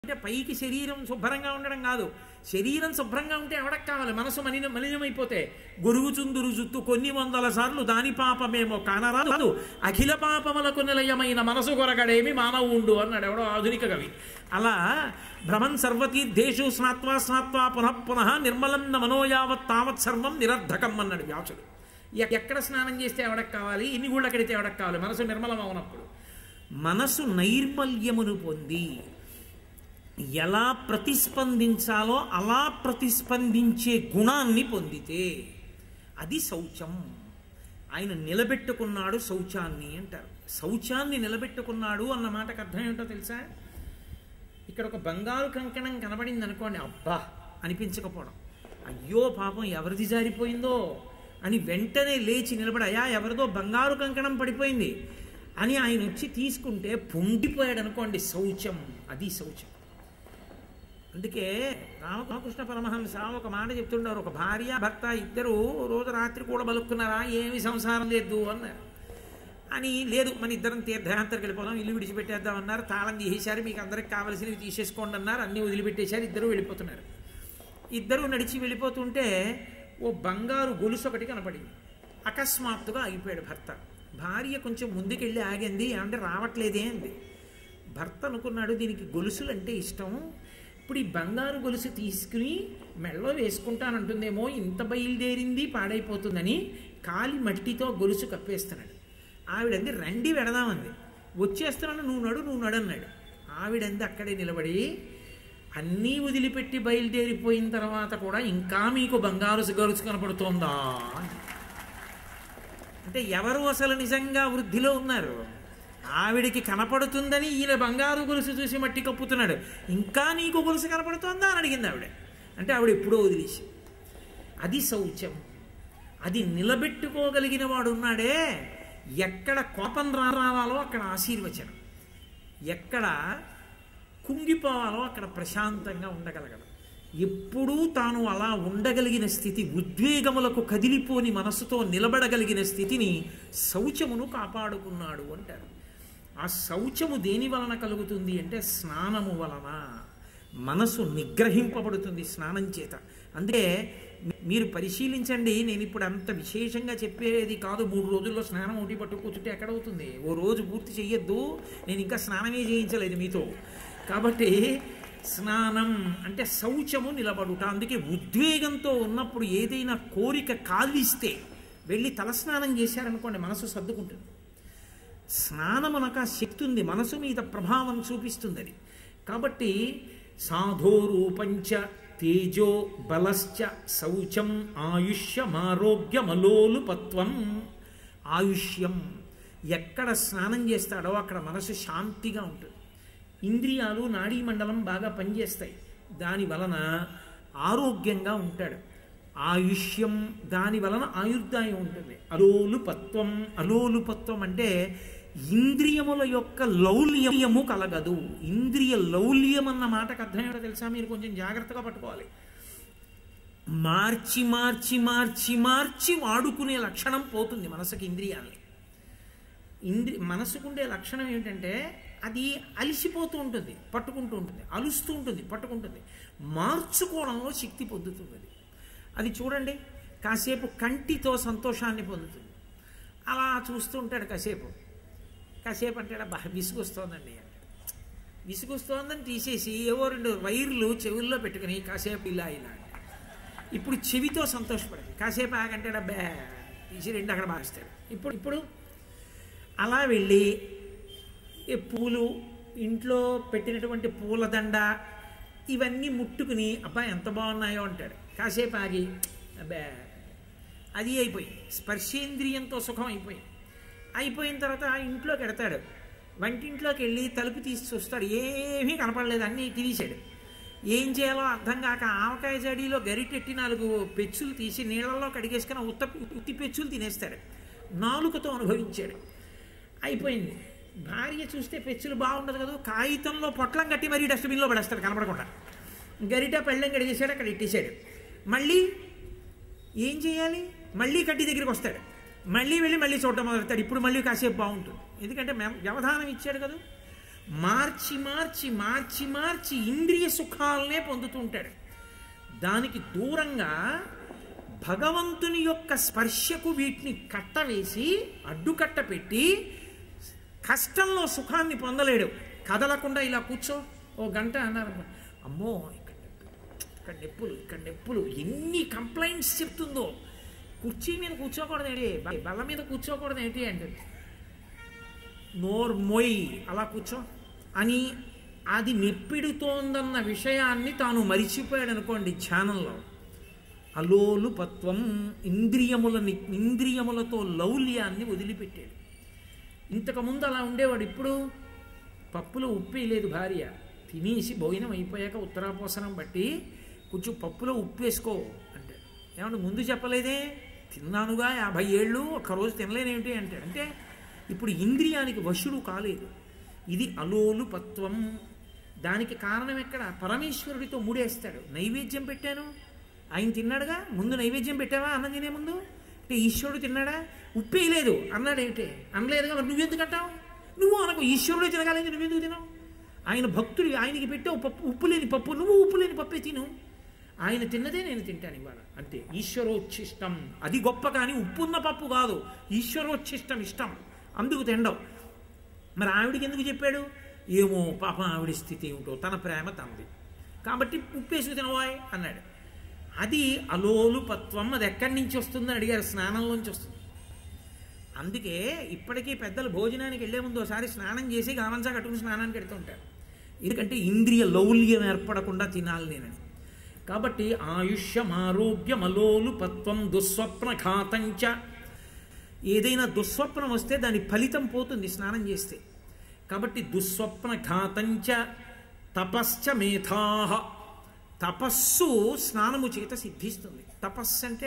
అంటే పైకి శరీరం శుభ్రంగా ఉండడం కాదు శరీరం శుభ్రంగా ఉంటే ఎవడకు కావాలి మనసు మలిన మలినమైపోతే గురుగుచుందురు జుత్తు కొన్ని వందల సార్లు దాని పాపమేమో కానరాదు అఖిల పాపములకు నిలయమైన మనసు కొరగడేమి మానవుండు అన్నాడు ఎవడో ఆధునిక కవి అలా భ్రమన్ సర్వతీర్థేషు స్నాత్వా స్నాత్వా పునః పునః నిర్మలం న మనోయావత్ తావత్ సర్వం నిరర్ధకం అన్నాడు వ్యాసుడు ఎ- ఎక్కడ స్నానం చేస్తే ఎవడకు కావాలి ఎన్ని గుళ్ళ కడితే ఎవడకు కావాలి మనసు నిర్మలం అవునప్పుడు మనసు నైర్మల్యమును పొంది ఎలా ప్రతిస్పందించాలో అలా ప్రతిస్పందించే గుణాన్ని పొందితే అది శౌచం ఆయన నిలబెట్టుకున్నాడు శౌచాన్ని అంటారు శౌచాన్ని నిలబెట్టుకున్నాడు అన్న మాటకు అర్థం ఏంటో తెలుసా ఇక్కడ ఒక బంగారు కంకణం కనబడింది అనుకోండి అబ్బా అనిపించకపోవడం అయ్యో పాపం ఎవరిది జారిపోయిందో అని వెంటనే లేచి నిలబడి అయా ఎవరిదో బంగారు కంకణం పడిపోయింది అని ఆయన వచ్చి తీసుకుంటే పొంగిపోయాడు అనుకోండి శౌచం అది శౌచం అందుకే రామకృష్ణ పరమహంస ఒక మాట చెప్తుండారు ఒక భార్య భర్త ఇద్దరు రోజు రాత్రి కూడా బలుక్కున్నారా ఏమి సంసారం లేదు అన్నారు అని లేదు మన ఇద్దరం తీర్థయాత్రకు వెళ్ళిపోదాం ఇల్లు విడిచిపెట్టేద్దాం అన్నారు తాళం తీసేశారు మీకు అందరికి కావలసినవి తీసేసుకోండి అన్నారు అన్నీ వదిలిపెట్టేశారు ఇద్దరు వెళ్ళిపోతున్నారు ఇద్దరు నడిచి వెళ్ళిపోతుంటే ఓ బంగారు గొలుసు ఒకటి కనపడింది అకస్మాత్తుగా ఆగిపోయాడు భర్త భార్య కొంచెం ముందుకెళ్ళి ఆగింది అంటే రావట్లేదే అంది భర్త అనుకున్నాడు దీనికి గొలుసులు అంటే ఇష్టం ఇప్పుడు ఈ బంగారు గొలుసు తీసుకుని మెళ్ళో వేసుకుంటానంటుందేమో ఇంత బయలుదేరింది పాడైపోతుందని కాలి మట్టితో గొలుసు కప్పేస్తున్నాడు ఆవిడంది రండి వెడదామంది వచ్చేస్తున్నాను నువ్వు నడు నువ్వు నడు అన్నాడు ఆవిడంది అక్కడే నిలబడి అన్నీ వదిలిపెట్టి బయలుదేరిపోయిన తర్వాత కూడా ఇంకా మీకు బంగారు గొలుసు కనపడుతోందా అని. అంటే ఎవరు అసలు నిజంగా వృద్ధిలో ఉన్నారు ఆవిడికి కనపడుతుందని ఈయన బంగారు గొలుసు చూసి మట్టి కప్పుతున్నాడు ఇంకా నీకు గొలుసు కనపడుతోందా అని అడిగింది ఆవిడ అంటే ఆవిడ ఎప్పుడో వదిలేసి అది శౌచం అది నిలబెట్టుకోగలిగిన వాడు ఉన్నాడే ఎక్కడ కోపం రా రావాలో అక్కడ ఆశీర్వచనం ఎక్కడ కుంగిపోవాలో అక్కడ ప్రశాంతంగా ఉండగలగడం ఎప్పుడూ తాను అలా ఉండగలిగిన స్థితి ఉద్వేగములకు కదిలిపోని మనసుతో నిలబడగలిగిన స్థితిని శౌచమును కాపాడుకున్నాడు అంటారు ఆ శౌచము దేని వలన కలుగుతుంది అంటే స్నానము వలన మనసు నిగ్రహింపబడుతుంది స్నానం చేత అందుకే మీ- మీరు పరిశీలించండి నేను ఇప్పుడు అంత విశేషంగా చెప్పేది కాదు మూడు రోజుల్లో స్నానం ఒకటి పట్టు కూర్చుంటే ఎక్కడవుతుంది ఓ రోజు పూర్తి చెయ్యొద్దు నేను ఇంకా స్నానమే చేయించలేదు మీతో కాబట్టి స్నానం అంటే శౌచము నిలబడుట అందుకే ఉద్వేగంతో ఉన్నప్పుడు ఏదైనా కోరిక కాలిస్తే వెళ్ళి తలస్నానం చేశారనుకోండి మనసు సర్దుకుంటుంది స్నానమునక శక్తి ఉంది మనసు మీద ప్రభావం చూపిస్తుంది అది కాబట్టి సాధోరూపంచ తేజో బలశ్చ శౌచం ఆయుష్యమారోగ్యమలోలుపత్వం ఆయుష్యం ఎక్కడ స్నానం చేస్తాడో అక్కడ మనసు శాంతిగా ఉంటుంది ఇంద్రియాలు నాడీ మండలం బాగా పనిచేస్తాయి దాని వలన ఆరోగ్యంగా ఉంటాడు ఆయుష్యం దాని వలన ఆయుర్దాయం ఉంటుంది అలోలుపత్వం అలోలుపత్వం అంటే ఇంద్రియముల యొక్క లౌల్యము కలగదు ఇంద్రియ లౌల్యం అన్న మాటకు అర్థం ఏంటో తెలుసా మీరు కొంచెం జాగ్రత్తగా పట్టుకోవాలి మార్చి మార్చి మార్చి మార్చి వాడుకునే లక్షణం పోతుంది మనసుకి ఇంద్రియాల్ని ఇంద్రి మనసుకుండే లక్షణం ఏమిటంటే అది అలిసిపోతూ ఉంటుంది పట్టుకుంటూ ఉంటుంది అలుస్తూ ఉంటుంది పట్టుకుంటుంది మార్చుకోవడంలో శక్తి పొందుతుంది అది అది చూడండి కాసేపు కంటితో సంతోషాన్ని పొందుతుంది అలా చూస్తూ ఉంటాడు కాసేపు కాసేపు అంటాడు బా విసుగొస్తోందండి అంటే విసుగొస్తోందని తీసేసి ఏవో రెండు వైర్లు చెవుల్లో పెట్టుకుని కాసేపు ఇలా ఇలా అంటే ఇప్పుడు చెవితో సంతోషపడింది కాసేపు ఆగంటాడు బే తీసి రెండు అక్కడ మారుస్తాడు ఇప్పుడు ఇప్పుడు అలా వెళ్ళి ఈ పూలు ఇంట్లో పెట్టినటువంటి పూలదండ ఇవన్నీ ముట్టుకుని అబ్బా ఎంత బాగున్నాయో అంటాడు కాసేపు ఆగి అబ్బా అది అయిపోయింది స్పర్శేంద్రియంతో సుఖం అయిపోయింది అయిపోయిన తర్వాత ఆ ఇంట్లోకి ఎడతాడు వంటింట్లోకి వెళ్ళి తలుపు తీసి చూస్తాడు ఏమీ కనపడలేదు అన్నీ తీసాడు ఏం చేయాలో అర్థం కాక ఆవకాయ జడీలో గరిటెట్టి నాలుగు పెచ్చులు తీసి నీళ్ళల్లో కడిగేసుకుని ఉత్త ఉత్తి పెచ్చులు తినేస్తాడు నాలుకతో అనుభవించాడు అయిపోయింది భార్య చూస్తే పెచ్చులు బాగుండదు కదా కాగితంలో పొట్లం కట్టి మరీ డస్ట్బిన్లో పడేస్తాడు కనపడకుండా గరిట పెళ్ళం కడిగేసాడు అక్కడ ఇట్టేశాడు మళ్ళీ ఏం చేయాలి మళ్ళీ కట్టి దగ్గరికి వస్తాడు మళ్ళీ వెళ్ళి మళ్ళీ చూడటం మొదలెడతాడు ఇప్పుడు మళ్ళీ కాసేపు బాగుంటుంది ఎందుకంటే మెం- వ్యవధానం ఇచ్చాడు కదా మార్చి మార్చి మార్చి మార్చి ఇంద్రియ సుఖాలనే పొందుతూ ఉంటాడు దానికి దూరంగా భగవంతుని యొక్క స్పర్శకు వీటిని కట్టవేసి అడ్డుకట్ట పెట్టి కష్టంలో సుఖాన్ని పొందలేడు కదలకుండా ఇలా కూర్చో ఓ గంట అన్నారు అమ్మో ఇక్కడ నొప్పులు, ఇక్కడ నొప్పులు ఇక్కడ నొప్పులు ఎన్ని కంప్లైంట్స్ చెప్తుందో కుర్చీ మీద కూర్చోకూడదు ఏంటి బ- బల్ల మీద కూర్చోకూడదు ఏంటి అంటే నోర్ మొయ్ అలా కూర్చో అని అది నెప్పిడుతోందన్న విషయాన్ని తాను మరిచిపోయాడు అనుకోండి ధ్యానంలో అలోలుపత్వం ఇంద్రియములని ఇంద్రియములతో లౌల్యాన్ని వదిలిపెట్టాడు ఇంతకుముందు అలా ఉండేవాడు ఇప్పుడు పప్పులో ఉప్పే లేదు భార్య తినేసి భోజనం అయిపోయాక ఉత్తరాపోసనం బట్టి కొంచెం పప్పులో ఉప్పు వేసుకో అంటే ఏమంటే ముందు చెప్పలేదే తిన్నానుగా యాభై ఏళ్ళు ఒక్కరోజు తినలేనేమిటి అంటే అంటే ఇప్పుడు ఇంద్రియానికి వశుడు కాలేదు ఇది అలోలుపత్వం దానికి కారణం ఎక్కడ పరమేశ్వరుడితో ముడేస్తాడు నైవేద్యం పెట్టాను ఆయన తిన్నాడుగా ముందు నైవేద్యం పెట్టావా అన్నం తినే ముందు అంటే ఈశ్వరుడు తిన్నాడా ఉప్పే లేదు అన్నాడు ఏమిటి అనలేదుగా మరి నువ్వెందుకు అంటావు నువ్వు అనకు ఈశ్వరుడే తినగలిగింది నువ్వెందుకు తినవు ఆయన భక్తుడు ఆయనకి పెట్టావు పప్పు ఉప్పు లేని పప్పు నువ్వు ఉప్పు లేని పప్పే తిను ఆయన తిన్నదే నేను తింటాను ఇవాళ అంతే ఈశ్వరోచ్ఛిష్టం అది గొప్ప కానీ ఉప్పున్న పప్పు కాదు ఈశ్వరోచ్ఛిష్టం ఇష్టం అందుకు తినడం మరి ఆవిడికి ఎందుకు చెప్పాడు ఏమో పాపం ఆవిడ స్థితి ఏమిటో తన ప్రేమ తనది కాబట్టి ఉప్పేసుకు తినవాయ్ అన్నాడు అది అలోలుపత్వం అది ఎక్కడి నుంచి వస్తుందని అడిగారు స్నానంలోంచి వస్తుంది అందుకే ఇప్పటికీ పెద్దలు భోజనానికి వెళ్లే ముందు ఒకసారి స్నానం చేసి గామంచా కట్టుకుని స్నానానికి వెళ్తూ ఉంటారు ఎందుకంటే ఇంద్రియ లౌల్యం ఏర్పడకుండా తినాలి నేనని కాబట్టి ఆయుష్యం ఆరోగ్యం అలోలుపత్వం దుస్వప్న ఘాతంచ ఏదైనా దుస్వప్నం వస్తే దాని ఫలితం పోతుంది స్నానం చేస్తే కాబట్టి దుస్వప్న ఘాతంచ తపశ్చ మేధాహ తపస్సు స్నానము చేత సిద్ధిస్తుంది తపస్సు అంటే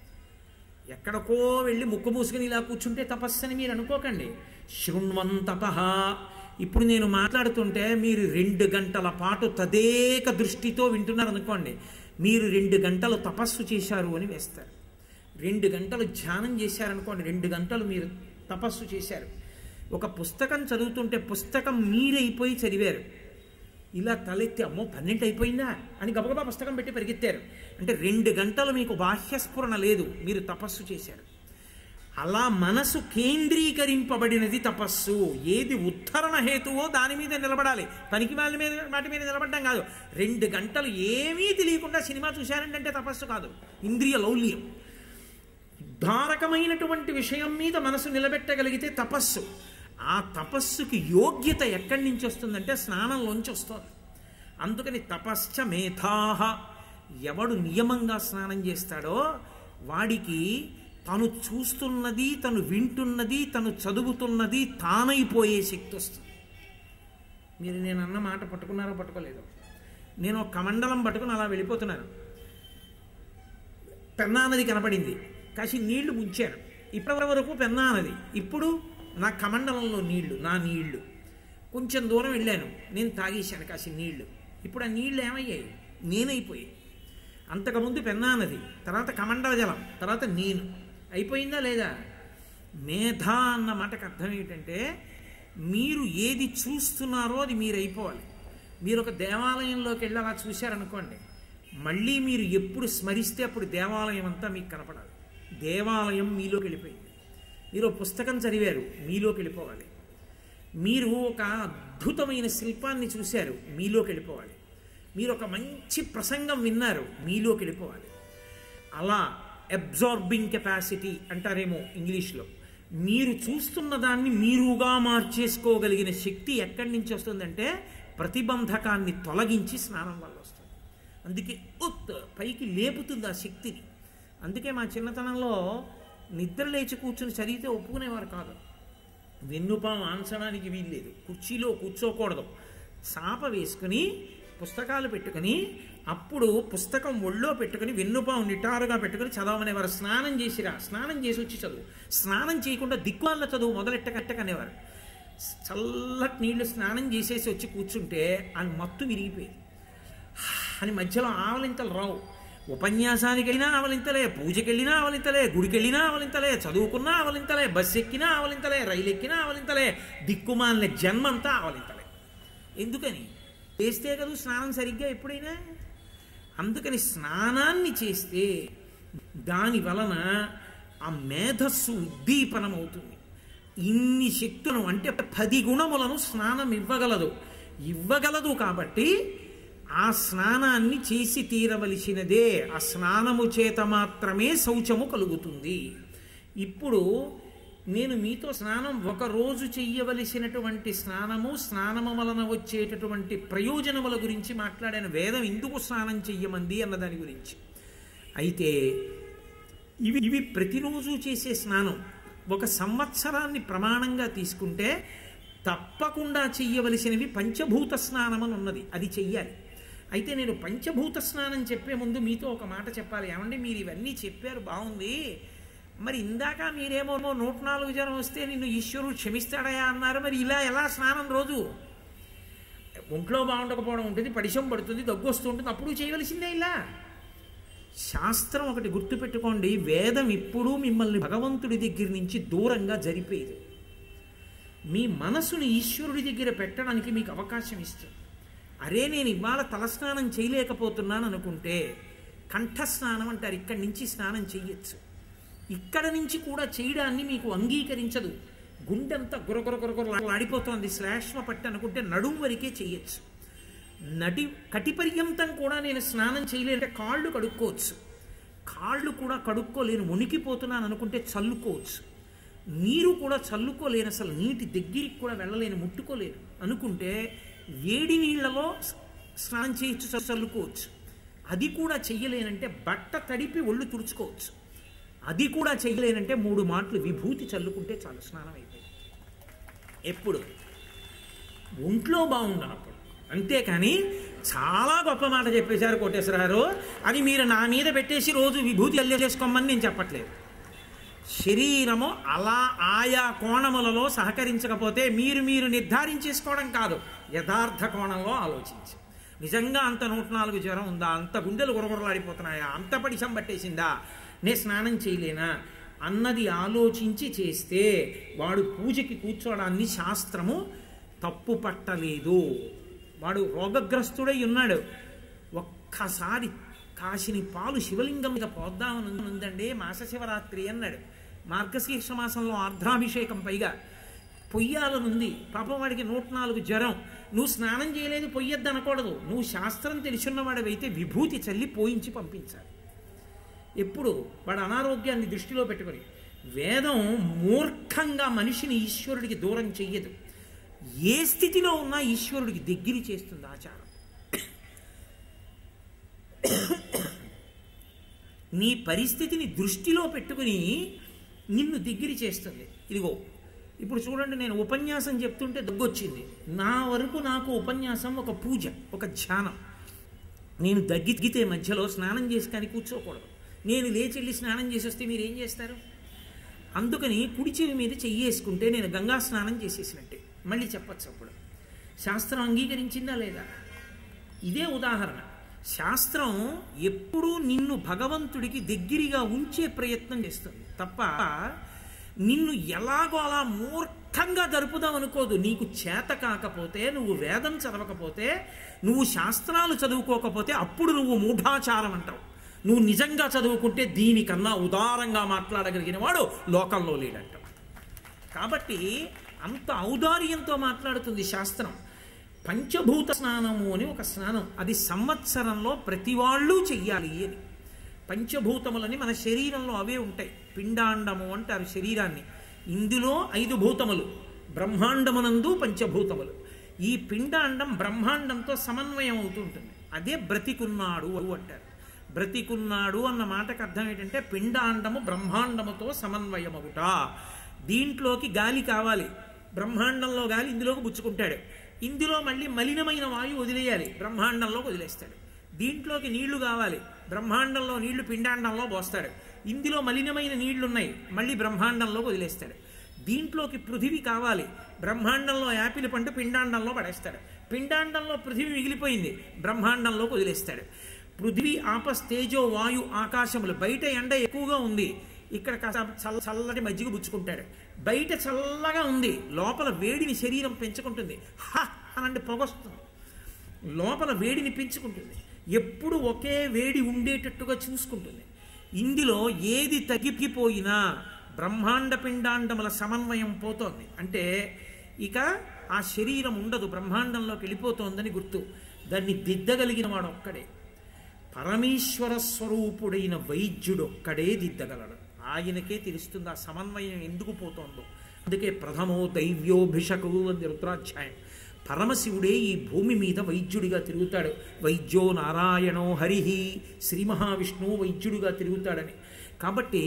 ఎక్కడికో వెళ్ళి ముక్కు మూసుకుని ఇలా కూర్చుంటే తపస్సు అని మీరు అనుకోకండి శృణ్వం తప ఇప్పుడు నేను మాట్లాడుతుంటే మీరు రెండు గంటల పాటు తదేక దృష్టితో వింటున్నారు అనుకోండి మీరు రెండు గంటలు తపస్సు చేశారు అని వేస్తారు రెండు గంటలు ధ్యానం చేశారనుకోండి రెండు గంటలు మీరు తపస్సు చేశారు ఒక పుస్తకం చదువుతుంటే పుస్తకం మీరైపోయి చదివారు ఇలా తలెత్తి అమ్మో పన్నెండు అయిపోయిందా అని గబగబా పుస్తకం పెట్టి పరిగెత్తారు అంటే రెండు గంటలు మీకు బాహ్యస్ఫురణ లేదు మీరు తపస్సు చేశారు అలా మనసు కేంద్రీకరింపబడినది తపస్సు ఏది ఉద్ధరణ హేతువో దాని మీద నిలబడాలి పనికి వాళ్ళ మీద వాటి మీద నిలబడడం కాదు రెండు గంటలు ఏమీ తెలియకుండా సినిమా చూశారంటే తపస్సు కాదు ఇంద్రియ లౌల్యం ఉద్ధారకమైనటువంటి విషయం మీద మనసు నిలబెట్టగలిగితే తపస్సు ఆ తపస్సుకి యోగ్యత ఎక్కడి నుంచి వస్తుందంటే స్నానంలోంచి వస్తుంది అందుకని తపశ్చ మేధాహ ఎవడు నియమంగా స్నానం చేస్తాడో వాడికి తను చూస్తున్నది తను వింటున్నది తను చదువుతున్నది తానైపోయే శక్తి వస్తుంది మీరు నేను అన్న మాట పట్టుకున్నారో పట్టుకోలేదో నేను ఒక కమండలం పట్టుకుని అలా వెళ్ళిపోతున్నాను పెన్నా నది కనపడింది కాసి నీళ్లు ముంచాను ఇప్పటి వరకు పెన్నా నది ఇప్పుడు నా కమండలంలో నీళ్లు నా నీళ్లు కొంచెం దూరం వెళ్ళాను నేను తాగేశాను కాసి నీళ్లు ఇప్పుడు ఆ నీళ్లు ఏమయ్యాయి నేనైపోయాయి అంతకుముందు పెన్నా నది తర్వాత కమండల జలం తర్వాత నేను అయిపోయిందా లేదా మేధ అన్న మాటకు అర్థం ఏంటంటే మీరు ఏది చూస్తున్నారో అది మీరు అయిపోవాలి మీరు ఒక దేవాలయంలోకి వెళ్ళి అలా చూశారనుకోండి మళ్ళీ మీరు ఎప్పుడు స్మరిస్తే అప్పుడు దేవాలయం అంతా మీకు కనపడాలి దేవాలయం మీలోకి వెళ్ళిపోయింది మీరు ఒక పుస్తకం చదివారు మీలోకి వెళ్ళిపోవాలి మీరు ఒక అద్భుతమైన శిల్పాన్ని చూశారు మీలోకి వెళ్ళిపోవాలి మీరు ఒక మంచి ప్రసంగం విన్నారు మీలోకి వెళ్ళిపోవాలి అలా అబ్జార్బింగ్ కెపాసిటీ అంటారేమో ఇంగ్లీష్లో మీరు చూస్తున్న దాన్ని మీరుగా మార్చేసుకోగలిగిన శక్తి ఎక్కడి నుంచి వస్తుందంటే ప్రతిబంధకాన్ని తొలగించి స్నానం వల్ల వస్తుంది అందుకే ఉత్ పైకి లేపుతుంది ఆ శక్తిని అందుకే మా చిన్నతనంలో నిద్ర లేచి కూర్చుని చదివితే ఒప్పుకునేవారు కాదు వెన్నుపాము ఆంచడానికి వీల్లేదు కుర్చీలో కూర్చోకూడదు చాప వేసుకుని పుస్తకాలు పెట్టుకుని అప్పుడు పుస్తకం ఒళ్ళో పెట్టుకుని వెన్నుపాము నిటారుగా పెట్టుకుని చదవమనేవారు స్నానం చేసిరా స్నానం చేసి వచ్చి చదువు స్నానం చేయకుండా దిక్కువాళ్ళ చదువు మొదలెట్టకట్టకనేవారు చల్లటి నీళ్లు స్నానం చేసేసి వచ్చి కూర్చుంటే అని మత్తు విరిగిపోయేది అని మధ్యలో ఆవలింతలు రావు ఉపన్యాసానికి వెళ్ళినా ఆవలింతలే పూజకి వెళ్ళినా ఆవలింతలే గుడికి వెళ్ళినా ఆవలింతలే చదువుకున్నా ఆవలింతలే బస్సు ఎక్కినా ఆవలింతలే రైలు ఎక్కినా ఆవలింతలే దిక్కుమాలిన జన్మంతా ఆవలింతలే ఎందుకని చేస్తే కదా స్నానం సరిగ్గా ఎప్పుడైనా అందుకని స్నానాన్ని చేస్తే దాని వలన ఆ మేధస్సు ఉద్దీపనం అవుతుంది ఇన్ని శక్తులను అంటే పది గుణములను స్నానం ఇవ్వగలదు ఇవ్వగలదు కాబట్టి ఆ స్నానాన్ని చేసి తీరవలసినదే ఆ స్నానము చేత మాత్రమే శౌచము కలుగుతుంది ఇప్పుడు నేను మీతో స్నానం ఒక రోజు చెయ్యవలసినటువంటి స్నానము స్నానము వలన వచ్చేటటువంటి ప్రయోజనముల గురించి మాట్లాడాను వేదం ఎందుకు స్నానం చెయ్యమంది అన్న దాని గురించి అయితే ఇవి ఇవి ప్రతిరోజు చేసే స్నానం ఒక సంవత్సరాన్ని ప్రమాణంగా తీసుకుంటే తప్పకుండా చెయ్యవలసినవి పంచభూత స్నానం అని ఉన్నది అది చెయ్యాలి అయితే నేను పంచభూత స్నానం చెప్పే ముందు మీతో ఒక మాట చెప్పాలి ఏమంటే మీరు ఇవన్నీ చెప్పారు బాగుంది మరి ఇందాక మీరేమో నూట నాలుగు జనం వస్తే నిన్ను ఈశ్వరుడు క్షమిస్తాడయా అన్నారు మరి ఇలా ఎలా స్నానం రోజు ఒంట్లో బాగుండకపోవడం ఉంటుంది పడిశం పడుతుంది దగ్గు వస్తుంటుంది అప్పుడు చేయవలసిందే ఇలా శాస్త్రం ఒకటి గుర్తుపెట్టుకోండి వేదం ఇప్పుడు మిమ్మల్ని భగవంతుడి దగ్గర నుంచి దూరంగా జరిపేది మీ మనసుని ఈశ్వరుడి దగ్గర పెట్టడానికి మీకు అవకాశం ఇస్తుంది అరే నేను ఇవాళ తలస్నానం చేయలేకపోతున్నాను అనుకుంటే కంఠస్నానం అంటారు ఇక్కడి నుంచి స్నానం చెయ్యొచ్చు ఇక్కడ నుంచి కూడా చేయడాన్ని మీకు అంగీకరించదు గుండెంతా గురగుర గురగుర ఆడిపోతోంది శ్లేష్మ పట్టి అనుకుంటే నడుం వరకే చెయ్యొచ్చు నటి కటిపర్యంతం కూడా నేను స్నానం చేయలేనంటే కాళ్ళు కడుక్కోవచ్చు కాళ్ళు కూడా కడుక్కోలేను మునికిపోతున్నాను అనుకుంటే చల్లుకోవచ్చు నీరు కూడా చల్లుకోలేను అసలు నీటి దగ్గరికి కూడా వెళ్ళలేను ముట్టుకోలేను అనుకుంటే వేడి నీళ్లలో స్నానం చేయొచ్చు చల్లుకోవచ్చు అది కూడా చెయ్యలేనంటే బట్ట తడిపి ఒళ్ళు తుడుచుకోవచ్చు అది కూడా చెయ్యలేనంటే మూడు మాటలు విభూతి చల్లుకుంటే చాలు స్నానం అయిపోయింది ఎప్పుడు ఒంట్లో బాగుండనప్పుడు అంతేకాని చాలా గొప్ప మాట చెప్పేశారు కోటేశ్వరరావు అది మీరు నా మీద పెట్టేసి రోజు విభూతి అల్లే చేసుకోమని నేను చెప్పట్లేదు శరీరము అలా ఆయా కోణములలో సహకరించకపోతే మీరు మీరు నిర్ధారించేసుకోవడం కాదు యథార్థ కోణంలో ఆలోచించి నిజంగా అంత నూట నాలుగు జ్వరం ఉందా అంత గుండెలు గురగురలాడిపోతున్నాయా అంత పడిశం పట్టేసిందా నే స్నానం చేయలేనా అన్నది ఆలోచించి చేస్తే వాడు పూజకి కూర్చోవడాన్ని శాస్త్రము తప్పు పట్టలేదు వాడు రోగగ్రస్తుడై ఉన్నాడు ఒక్కసారి కాసిని పాలు శివలింగం మీద పోద్దామని ఉందండి మాస శివరాత్రి అన్నాడు మార్గశీర్ష మాసంలో ఆర్ద్రాభిషేకం పైగా పొయ్యాలనుంది పాపం వాడికి నూట నాలుగు జ్వరం నువ్వు స్నానం చేయలేదు పొయ్యొద్దు అనకూడదు నువ్వు శాస్త్రం తెలిసిన్నవాడవైతే విభూతి చల్లి పోయించి పంపించాలి ఎప్పుడు వాడు అనారోగ్యాన్ని దృష్టిలో పెట్టుకొని వేదం మూర్ఖంగా మనిషిని ఈశ్వరుడికి దూరం చెయ్యదు ఏ స్థితిలో ఉన్నా ఈశ్వరుడికి దగ్గరి చేస్తుంది ఆచారం నీ పరిస్థితిని దృష్టిలో పెట్టుకుని నిన్ను దగ్గరి చేస్తుంది ఇదిగో ఇప్పుడు చూడండి నేను ఉపన్యాసం చెప్తుంటే దగ్గొచ్చింది నా వరకు నాకు ఉపన్యాసం ఒక పూజ ఒక ధ్యానం నేను దగ్గితే మధ్యలో స్నానం చేసి కానీ కూర్చోకూడదు నేను లేచి వెళ్ళి స్నానం చేసి వస్తే మీరు ఏం చేస్తారు అందుకని కుడి చెవి మీద చెయ్యేసుకుంటే నేను గంగా స్నానం చేసేసినట్టే మళ్ళీ చెప్పచ్చు అప్పుడు శాస్త్రం అంగీకరించిందా లేదా ఇదే ఉదాహరణ శాస్త్రం ఎప్పుడూ నిన్ను భగవంతుడికి దగ్గరగా ఉంచే ప్రయత్నం చేస్తుంది తప్ప నిన్ను ఎలాగో అలా మూర్ఖంగా జరుపుదాం అనుకోదు నీకు చేత కాకపోతే నువ్వు వేదం చదవకపోతే నువ్వు శాస్త్రాలు చదువుకోకపోతే అప్పుడు నువ్వు మూఢాచారం అంటావు నువ్వు నిజంగా చదువుకుంటే దీనికన్నా ఉదారంగా మాట్లాడగలిగిన వాడు లోకంలో లేడంటావు కాబట్టి అంత ఔదార్యంతో మాట్లాడుతుంది శాస్త్రం పంచభూత స్నానము అని ఒక స్నానం అది సంవత్సరంలో ప్రతి వాళ్ళు చెయ్యాలి అని పంచభూతములని మన శరీరంలో అవే ఉంటాయి పిండాండము అంటారు శరీరాన్ని ఇందులో ఐదు భూతములు బ్రహ్మాండమునందు పంచభూతములు ఈ పిండాండం బ్రహ్మాండంతో సమన్వయం అవుతుంటుంది అదే బ్రతికున్నాడు అంటారు బ్రతికున్నాడు అన్న మాటకు అర్థం ఏంటంటే పిండాండము బ్రహ్మాండముతో సమన్వయమగుట దీంట్లోకి గాలి కావాలి బ్రహ్మాండంలో గాలి ఇందులోకి పుచ్చుకుంటాడు ఇందులో మళ్ళీ మలినమైన వాయువు వదిలేయాలి బ్రహ్మాండంలోకి వదిలేస్తాడు దీంట్లోకి నీళ్లు కావాలి బ్రహ్మాండంలో నీళ్లు పిండాండంలో పోస్తాడు ఇందులో మలినమైన నీళ్లున్నాయి మళ్ళీ బ్రహ్మాండంలోకి వదిలేస్తాడు దీంట్లోకి పృథివీ కావాలి బ్రహ్మాండంలో యాపిల్ పండు పిండాండంలో పడేస్తాడు పిండాండంలో పృథివీ మిగిలిపోయింది బ్రహ్మాండంలోకి వదిలేస్తాడు పృథివీ ఆపస్ తేజో వాయు ఆకాశములు బయట ఎండ ఎక్కువగా ఉంది ఇక్కడ కాస్త చల్ల చల్లటి మజ్జిగ పుచ్చుకుంటాడు బయట చల్లగా ఉంది లోపల వేడిని శరీరం పెంచుకుంటుంది హ అనంటే పొగొస్తుంది లోపల వేడిని పెంచుకుంటుంది ఎప్పుడు ఒకే వేడి ఉండేటట్టుగా చూసుకుంటుంది ఇందులో ఏది తగ్గిపోయినా బ్రహ్మాండ పిండాండముల సమన్వయం పోతోంది అంటే ఇక ఆ శరీరం ఉండదు బ్రహ్మాండంలోకి వెళ్ళిపోతోందని గుర్తు దాన్ని దిద్దగలిగిన వాడు ఒక్కడే పరమేశ్వర స్వరూపుడైన వైద్యుడు ఒక్కడే దిద్దగలడు ఆయనకే తెలుస్తుంది ఆ సమన్వయం ఎందుకు పోతోందో అందుకే ప్రథమో దైవ్యోభిషకు అని రుద్రాధ్యాయం పరమశివుడే ఈ భూమి మీద వైద్యుడిగా తిరుగుతాడు వైద్యో నారాయణో హరిహి శ్రీ మహావిష్ణువు వైద్యుడిగా తిరుగుతాడని కాబట్టి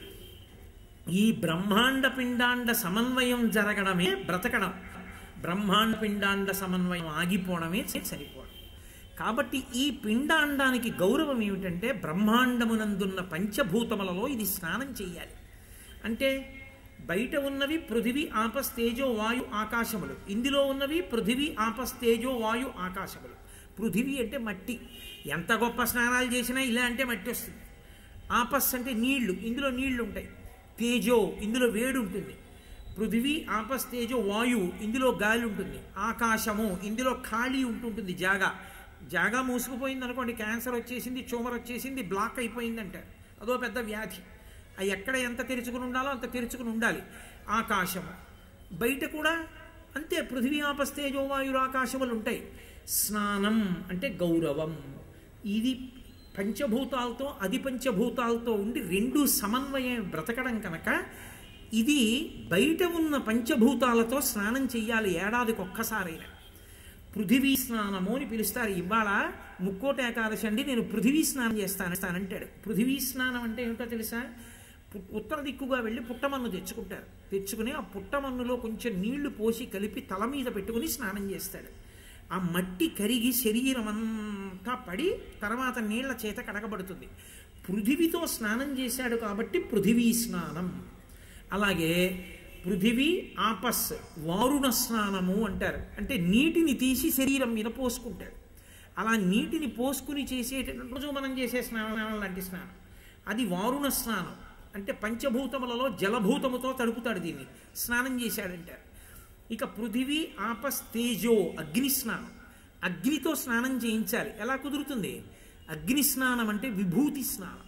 ఈ బ్రహ్మాండ పిండాండ సమన్వయం జరగడమే బ్రతకడం బ్రహ్మాండ పిండాండ సమన్వయం ఆగిపోవడమే సరిపోవడం కాబట్టి ఈ పిండాండానికి గౌరవం ఏమిటంటే బ్రహ్మాండమునందున్న పంచభూతములలో ఇది స్నానం చేయాలి అంటే బయట ఉన్నవి పృథివీ ఆపస్ తేజో వాయు ఆకాశములు ఇందులో ఉన్నవి పృథివీ ఆపస్ తేజో వాయు ఆకాశములు పృథివీ అంటే మట్టి ఎంత గొప్ప స్నానాలు చేసినా ఇలా అంటే మట్టి వస్తుంది ఆపస్ అంటే నీళ్లు ఇందులో నీళ్లు ఉంటాయి తేజో ఇందులో వేడి ఉంటుంది పృథివీ ఆపస్ తేజో వాయువు ఇందులో గాలి ఉంటుంది ఆకాశము ఇందులో ఖాళీ ఉంటుంటుంది జాగా జాగా మూసుకుపోయింది అనుకోండి క్యాన్సర్ వచ్చేసింది ట్యూమర్ వచ్చేసింది బ్లాక్ అయిపోయింది అంటారు అదో పెద్ద వ్యాధి అవి ఎక్కడ ఎంత తెరుచుకుని ఉండాలో అంత తెరుచుకుని ఉండాలి ఆకాశము బయట కూడా అంతే పృథివీ ఆపస్తేజో వాయురు ఆకాశములు ఉంటాయి స్నానం అంటే గౌరవం ఇది పంచభూతాలతో అది పంచభూతాలతో ఉండి రెండు సమన్వయం బ్రతకడం కనుక ఇది బయట ఉన్న పంచభూతాలతో స్నానం చెయ్యాలి ఏడాదికి ఒక్కసారైనా పృథివీ స్నానము అని పిలుస్తారు ఇవాళ ముక్కోటి ఏకాదశి అండి నేను పృథివీ స్నానం చేస్తాను అంటాడు పృథివీ స్నానం అంటే ఏమిటో తెలుసా పు- ఉత్తర దిక్కుగా వెళ్ళి పుట్టమన్ను తెచ్చుకుంటారు తెచ్చుకుని ఆ పుట్టమన్నులో కొంచెం నీళ్లు పోసి కలిపి తల మీద పెట్టుకుని స్నానం చేస్తాడు ఆ మట్టి కరిగి శరీరం అంతా పడి తర్వాత నీళ్ల చేత కడగబడుతుంది పృథివితో స్నానం చేశాడు కాబట్టి పృథివీ స్నానం అలాగే పృథివీ ఆపస్ వారుణ స్నానము అంటారు అంటే నీటిని తీసి శరీరం మీద పోసుకుంటాడు అలా నీటిని పోసుకుని చేసేటటువంటి రోజు మనం చేసే స్నానం లాంటి స్నానం అది వారుణ స్నానం అంటే పంచభూతములలో జలభూతముతో తడుపుతాడు దీన్ని స్నానం చేశాడంటారు ఇక పృథివీ ఆపస్ తేజో అగ్ని స్నానం అగ్నితో స్నానం చేయించాలి ఎలా కుదురుతుంది అగ్ని స్నానం అంటే విభూతి స్నానం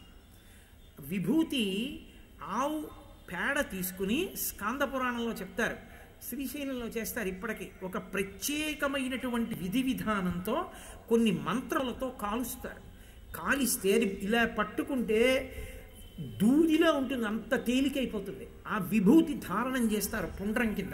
విభూతి ఆవు పేడ తీసుకుని స్కాంద పురాణంలో చెప్తారు శ్రీశైలంలో చేస్తారు ఇప్పటికీ ఒక ప్రత్యేకమైనటువంటి విధి విధానంతో కొన్ని మంత్రాలతో కాలుస్తారు కాలిస్తే అది ఇలా పట్టుకుంటే దూదిలా ఉంటుంది అంత తేలికైపోతుంది ఆ విభూతి ధారణం చేస్తారు పుండ్రం కింద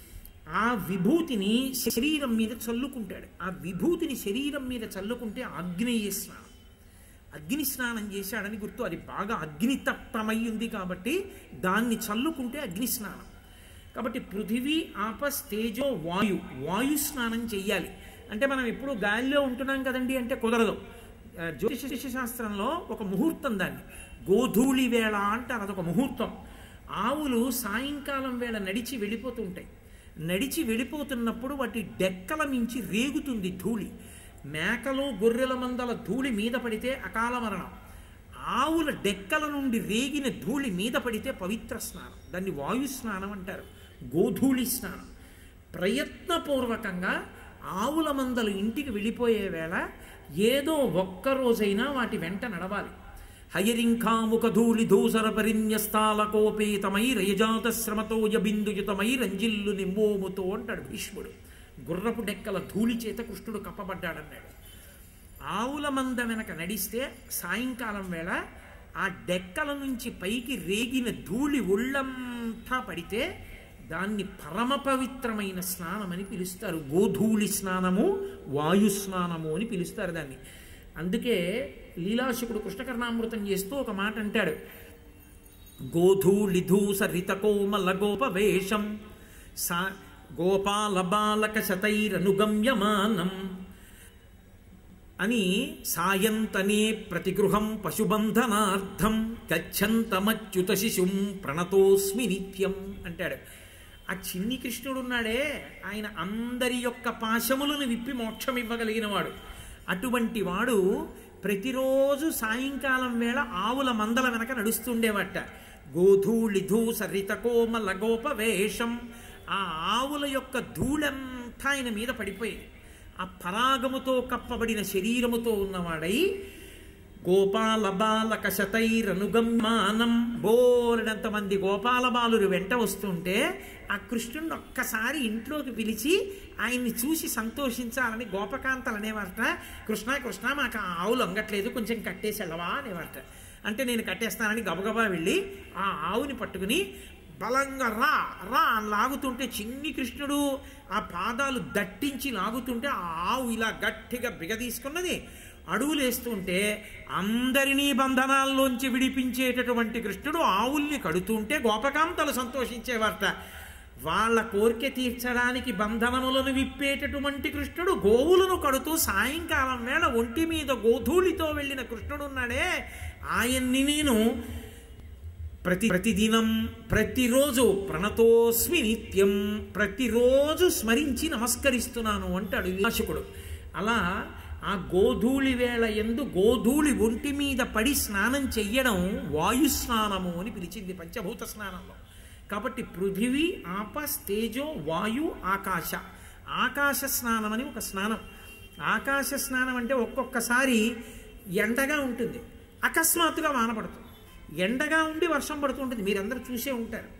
ఆ విభూతిని శరీరం మీద చల్లుకుంటాడు ఆ విభూతిని శరీరం మీద చల్లుకుంటే ఆగ్నేయ స్నానం అగ్ని స్నానం చేశాడని గుర్తు అది బాగా అగ్నితప్తమై ఉంది కాబట్టి దాన్ని చల్లుకుంటే అగ్ని స్నానం కాబట్టి పృథివీ ఆపస్ తేజో వాయు వాయు స్నానం చెయ్యాలి అంటే మనం ఎప్పుడు గాలిలో ఉంటున్నాం కదండి అంటే కుదరదు ఆ, జ్యోతిష శాస్త్రంలో ఒక ముహూర్తం దాన్ని గోధూళి వేళ అంటారు అదొక ముహూర్తం ఆవులు సాయంకాలం వేళ నడిచి వెళ్ళిపోతుంటాయి నడిచి వెళ్ళిపోతున్నప్పుడు వాటి డెక్కల మించి రేగుతుంది ధూళి మేకలు గొర్రెల మందల ధూళి మీద పడితే అకాల మరణం ఆవుల డెక్కల నుండి రేగిన ధూళి మీద పడితే పవిత్ర స్నానం దాన్ని వాయు స్నానం అంటారు గోధూళి స్నానం ప్రయత్నపూర్వకంగా ఆవుల మందలు ఇంటికి వెళ్ళిపోయే వేళ ఏదో ఒక్క రోజైనా వాటి వెంట నడవాలి హయరింఖాముఖ ధూళి ధూసర పరిన్యస్తాలకోపేతమై రయజాత శ్రమతోయ బిందుయుతమై రంజిల్లు నిమ్మోముతో అంటాడు భీష్ముడు గుర్రపు డెక్కల ధూళి చేత కృష్ణుడు కప్పబడ్డాడన్నాడు ఆవుల మంద వెనక నడిస్తే సాయంకాలం వేళ ఆ డెక్కల నుంచి పైకి రేగిన ధూళి ఒళ్ళంతా పడితే దాన్ని పరమ పవిత్రమైన స్నానం అని పిలుస్తారు గోధూళి స్నానము వాయు స్నానము అని పిలుస్తారు దాన్ని అందుకే లీలాశుకుడు కృష్ణకర్ణామృతం చేస్తూ ఒక మాట అంటాడు గోధూళిధూస రితకోమల గోపవేషం సా గోపాల బాలక శతైరనుగమ్యమానం అని సాయంతనే ప్రతిగృహం పశుబంధనార్థం గచ్చంతమచ్యుత శిశుం ప్రణతోస్మి నిత్యం అంటాడు ఆ చిన్ని కృష్ణుడు ఉన్నాడే ఆయన అందరి యొక్క పాశములను విప్పి మోక్షం ఇవ్వగలిగిన వాడు అటువంటి వాడు ప్రతిరోజు సాయంకాలం వేళ ఆవుల మందల వెనక నడుస్తుండేవట గోధూళి ధూసరిత కోమల గోపవేషం ఆ ఆవుల యొక్క ధూళంతా ఆయన మీద పడిపోయేది ఆ పరాగముతో కప్పబడిన శరీరముతో ఉన్నవాడై గోపాల బాలక శతైరనుగమ్మానం బోలెడంత మంది గోపాల బాలురు వెంట వస్తుంటే ఆ కృష్ణుడిని ఒక్కసారి ఇంట్లోకి పిలిచి ఆయన్ని చూసి సంతోషించాలని గోపకాంతలు అనేవారట కృష్ణ కృష్ణ మాకు ఆ ఆవులు అంగట్లేదు కొంచెం కట్టేసి వెళ్ళవా అనేవారట అంటే నేను కట్టేస్తానని గబగబా వెళ్ళి ఆ ఆవుని పట్టుకుని బలంగా రా రా అని లాగుతుంటే చిన్ని కృష్ణుడు ఆ పాదాలు దట్టించి లాగుతుంటే ఆ ఆవు ఇలా గట్టిగా బిగదీసుకున్నది అడుగులేస్తుంటే అందరినీ బంధనాల్లోంచి విడిపించేటటువంటి కృష్ణుడు ఆవుల్ని కడుతుంటే గోపకాంతలు సంతోషించేవారట వాళ్ళ కోరిక తీర్చడానికి బంధనములను విప్పేటటువంటి కృష్ణుడు గోవులను కడుతూ సాయంకాలం వేళ ఒంటి మీద గోధూళితో వెళ్ళిన కృష్ణుడు ఉన్నాడే ఆయన్ని నేను ప్రతి ప్రతిదినం ప్రతిరోజు ప్రణతోస్మి నిత్యం ప్రతిరోజు స్మరించి నమస్కరిస్తున్నాను అంటాడు విలాసకుడు అలా ఆ గోధూళి వేళ ఎందు గోధూళి ఒంటి మీద పడి స్నానం చెయ్యడం వాయుస్నానము అని పిలిచింది పంచభూత స్నానంలో కాబట్టి పృథివీ ఆప తేజో వాయు ఆకాశ ఆకాశ స్నానం అని ఒక స్నానం ఆకాశ స్నానం అంటే ఒక్కొక్కసారి ఎండగా ఉంటుంది అకస్మాత్తుగా వాన పడుతుంది ఎండగా ఉండి వర్షం పడుతుంటుంది మీరందరూ చూసే ఉంటారు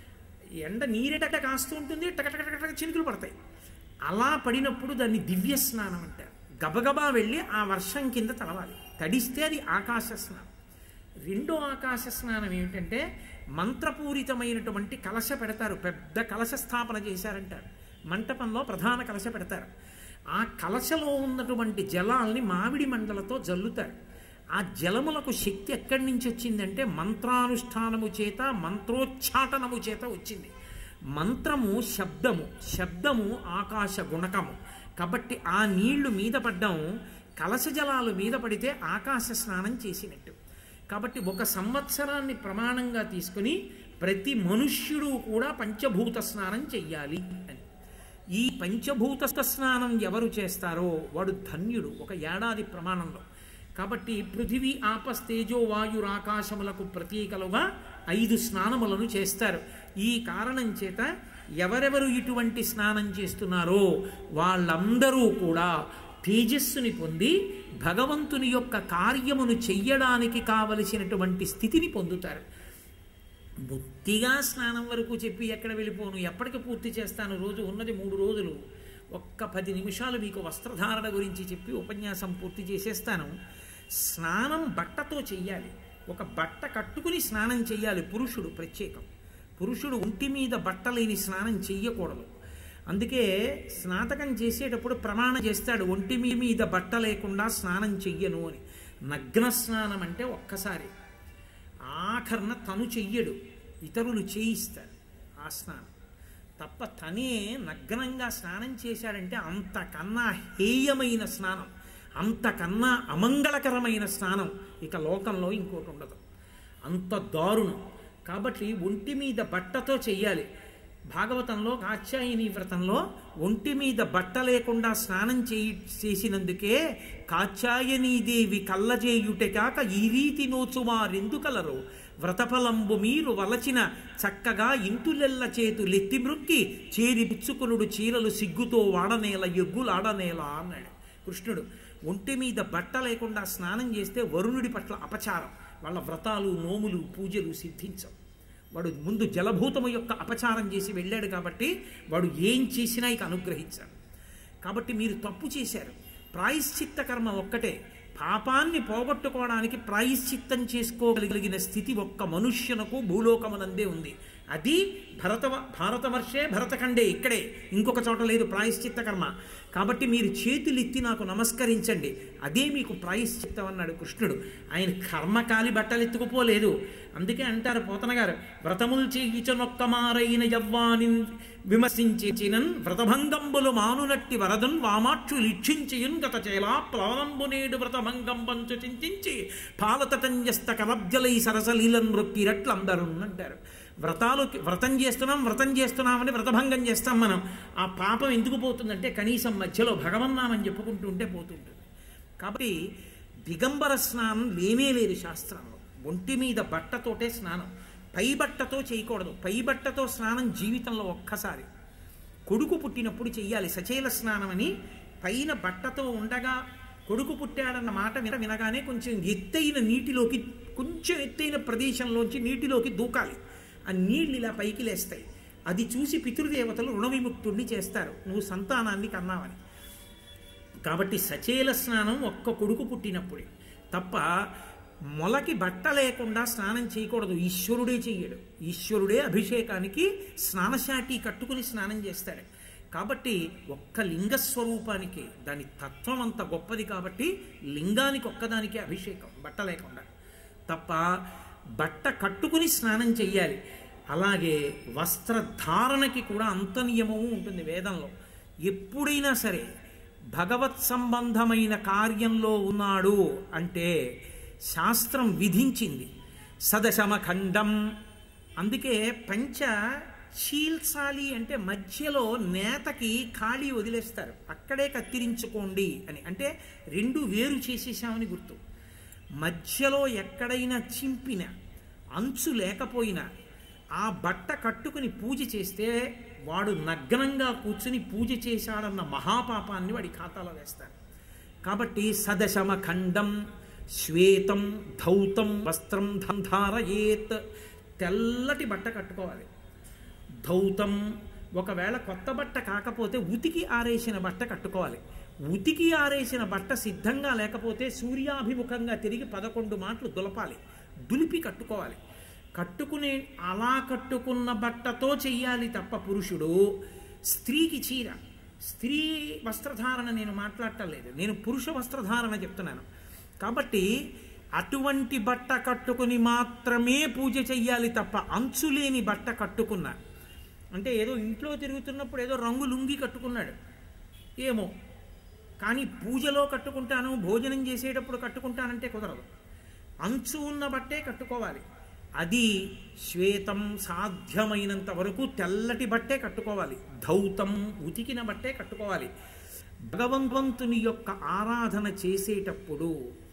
ఎండ నీరెటట కాస్తూ ఉంటుంది టకటకటక చినుకులు పడతాయి అలా పడినప్పుడు దాన్ని దివ్య స్నానం అంటారు గబగబా వెళ్ళి ఆ వర్షం కింద తడవాలి తడిస్తే అది ఆకాశ స్నానం రెండో ఆకాశ స్నానం ఏమిటంటే మంత్రపూరితమైనటువంటి కలశ పెడతారు పెద్ద కలశ స్థాపన చేశారంటారు మంటపంలో ప్రధాన కలశ పెడతారు ఆ కలశలో ఉన్నటువంటి జలాల్ని మామిడి మండలతో జల్లుతారు ఆ జలములకు శక్తి ఎక్కడి నుంచి వచ్చిందంటే మంత్రానుష్ఠానము చేత మంత్రోచ్చాటనము చేత వచ్చింది మంత్రము శబ్దము శబ్దము ఆకాశ గుణకము కాబట్టి ఆ నీళ్లు మీద పడ్డం కలశ జలాలు మీద పడితే ఆకాశ స్నానం చేసినట్టు కాబట్టి ఒక సంవత్సరాన్ని ప్రమాణంగా తీసుకుని ప్రతి మనుష్యుడు కూడా పంచభూత స్నానం చెయ్యాలి అని ఈ పంచభూత స్నానం ఎవరు చేస్తారో వాడు ధన్యుడు ఒక ఏడాది ప్రమాణంలో కాబట్టి పృథివీ ఆపస్తేజో వాయురాకాశములకు ప్రతీకలుగా ఐదు స్నానములను చేస్తారు ఈ కారణం చేత ఎవరెవరు ఇటువంటి స్నానం చేస్తున్నారో వాళ్ళందరూ కూడా తేజస్సుని పొంది భగవంతుని యొక్క కార్యమును చెయ్యడానికి కావలసినటువంటి స్థితిని పొందుతారు బుద్ధిగా స్నానం వరకు చెప్పి ఎక్కడ వెళ్ళిపోను ఎప్పటికి పూర్తి చేస్తాను రోజు ఉన్నది మూడు రోజులు ఒక్క పది నిమిషాలు మీకు వస్త్రధారణ గురించి చెప్పి ఉపన్యాసం పూర్తి చేసేస్తాను స్నానం బట్టతో చెయ్యాలి ఒక బట్ట కట్టుకుని స్నానం చెయ్యాలి పురుషుడు ప్రత్యేకం పురుషుడు ఒంటి మీద బట్ట లేని స్నానం చెయ్యకూడదు అందుకే స్నాతకం చేసేటప్పుడు ప్రమాణం చేస్తాడు ఒంటి మీ మీద బట్ట లేకుండా స్నానం చెయ్యను అని నగ్న స్నానం అంటే ఒక్కసారి ఆఖరణ తను చెయ్యడు ఇతరులు చేయిస్తారు ఆ స్నానం తప్ప తనే నగ్నంగా స్నానం చేశాడంటే అంతకన్నా హేయమైన స్నానం అంతకన్నా అమంగళకరమైన స్నానం ఇక లోకంలో ఇంకోటి ఉండదు అంత దారుణం కాబట్టి ఒంటి మీద బట్టతో చెయ్యాలి భాగవతంలో కాత్యాయని వ్రతంలో ఒంటి మీద బట్ట లేకుండా స్నానం చేయి చేసినందుకే కాత్యాయనీదేవి కళ్ళజేయుటే కాక ఈ రీతి నోచువారెందుకలరు వ్రతఫలంబు మీరు వలచిన చక్కగా ఇంతులెల్ల చేతులెత్తి మృక్కి చేరి పుచ్చుకునుడు చీరలు సిగ్గుతో వాడనేల ఎగ్గులాడనేల అన్నాడు కృష్ణుడు ఒంటి మీద బట్ట లేకుండా స్నానం చేస్తే వరుణుడి పట్ల అపచారం వాళ్ళ వ్రతాలు నోములు పూజలు సిద్ధించవు వాడు ముందు జలభూతము యొక్క అపచారం చేసి వెళ్ళాడు కాబట్టి వాడు ఏం చేసినా ఇక అనుగ్రహించాడు కాబట్టి మీరు తప్పు చేశారు ప్రాయశ్చిత్త కర్మ ఒక్కటే పాపాన్ని పోగొట్టుకోవడానికి ప్రాయశ్చిత్తం చేసుకోగలిగిన స్థితి ఒక్క మనుష్యునకు భూలోకమునందే ఉంది అది భరత భారతవర్షే భరతఖండే ఇక్కడే ఇంకొక చోట లేదు ప్రాయశ్చిత్త కర్మ కాబట్టి మీరు చేతులెత్తి నాకు నమస్కరించండి అదే మీకు ప్రాయశ్చిత్తం అన్నాడు కృష్ణుడు ఆయన కర్మకాలి బట్టలు ఎత్తుకుపోలేదు అందుకే అంటారు పోతన గారు వ్రతములు చేయుచనొక్కమారైన యవ్వాని విమర్శించినన్ వ్రతభంగంబులు మానునట్టి వరదన్ వామాక్షు లిక్షించియున్ గత చేలా ప్లవనంబు నేడు వ్రతభంగం పంచు చింతించి పాలతటంజస్త కలబ్జలై సరసలీలం రొక్కిరట్లందరు అంటారు వ్రతాలు వ్రతం చేస్తున్నాం వ్రతం చేస్తున్నామని వ్రతభంగం చేస్తాం మనం ఆ పాపం ఎందుకు పోతుందంటే కనీసం మధ్యలో భగవన్నామని చెప్పుకుంటూ ఉంటే పోతుంటుంది కాబట్టి దిగంబర స్నానం లేనే లేదు శాస్త్రంలో ఒంటి మీద బట్టతోటే స్నానం పైబట్టతో చేయకూడదు పైబట్టతో స్నానం జీవితంలో ఒక్కసారి కొడుకు పుట్టినప్పుడు చెయ్యాలి సచేల స్నానం అని పైన బట్టతో ఉండగా కొడుకు పుట్టాడన్న మాట విన వినగానే కొంచెం ఎత్తైన నీటిలోకి కొంచెం ఎత్తైన ప్రదేశంలోంచి నీటిలోకి దూకాలి ఆ నీళ్ళు ఇలా పైకి లేస్తాయి అది చూసి పితృదేవతలు రుణ విముక్తుడిని చేస్తారు నువ్వు సంతానాన్ని కన్నావని కాబట్టి సచేల స్నానం ఒక్క కొడుకు పుట్టినప్పుడే తప్ప మొలకి బట్ట లేకుండా స్నానం చేయకూడదు ఈశ్వరుడే చెయ్యడు ఈశ్వరుడే అభిషేకానికి స్నానశాటి కట్టుకుని స్నానం చేస్తాడు కాబట్టి ఒక్క లింగ స్వరూపానికి దాని తత్వం అంత గొప్పది కాబట్టి లింగానికి ఒక్కదానికి అభిషేకం బట్ట లేకుండా తప్ప బట్ట కట్టుకుని స్నానం చెయ్యాలి అలాగే వస్త్రధారణకి కూడా అంత నియమము ఉంటుంది వేదంలో ఎప్పుడైనా సరే భగవత్ సంబంధమైన కార్యంలో ఉన్నాడు అంటే శాస్త్రం విధించింది సదశమఖండం అందుకే పంచ చీల్చాలి అంటే మధ్యలో నేతకి ఖాళీ వదిలేస్తారు అక్కడే కత్తిరించుకోండి అని అంటే రెండు వేరు చేసేసామని గుర్తు మధ్యలో ఎక్కడైనా చింపిన అంచు లేకపోయినా ఆ బట్ట కట్టుకుని పూజ చేస్తే వాడు నగ్నంగా కూర్చుని పూజ చేశాడన్న మహాపాపాన్ని వాడి ఖాతాలో వేస్తారు కాబట్టి సదశమ ఖండం శ్వేతం ధౌతం వస్త్రం ధారయేత్ తెల్లటి బట్ట కట్టుకోవాలి ధౌతం ఒకవేళ కొత్త బట్ట కాకపోతే ఉతికి ఆరేసిన బట్ట కట్టుకోవాలి ఉతికి ఆరేసిన బట్ట సిద్ధంగా లేకపోతే సూర్యాభిముఖంగా తిరిగి పదకొండు మాటలు దులపాలి దులిపి కట్టుకోవాలి కట్టుకునే అలా కట్టుకున్న బట్టతో చెయ్యాలి తప్ప పురుషుడు స్త్రీకి చీర స్త్రీ వస్త్రధారణ నేను మాట్లాడటం లేదు నేను పురుష వస్త్రధారణ చెప్తున్నాను కాబట్టి అటువంటి బట్ట కట్టుకుని మాత్రమే పూజ చెయ్యాలి తప్ప అంచులేని బట్ట కట్టుకున్న అంటే ఏదో ఇంట్లో తిరుగుతున్నప్పుడు ఏదో రంగు లుంగి కట్టుకున్నాడు ఏమో కానీ పూజలో కట్టుకుంటాను భోజనం చేసేటప్పుడు కట్టుకుంటానంటే కుదరదు అంచు ఉన్న బట్టే కట్టుకోవాలి అది శ్వేతం సాధ్యమైనంత వరకు తెల్లటి బట్టే కట్టుకోవాలి ధౌతం ఉతికిన బట్టే కట్టుకోవాలి భగవంతుని యొక్క ఆరాధన చేసేటప్పుడు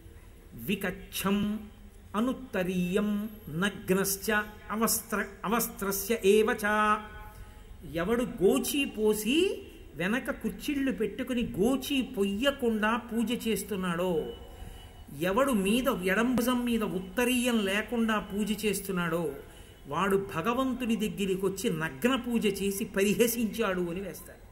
వికచ్చం అనుత్తరీయం నగ్నశ్చ అవస్త్ర అవస్త్రస్య ఏవచ ఎవడు గోచి పోసి వెనక కుర్చీళ్ళు పెట్టుకుని గోచి పొయ్యకుండా పూజ చేస్తున్నాడో ఎవడు మీద ఎడంభుజం మీద ఉత్తరీయం లేకుండా పూజ చేస్తున్నాడో వాడు భగవంతుని దగ్గరికి వచ్చి నగ్న పూజ చేసి పరిహసించాడు అని వేస్తారు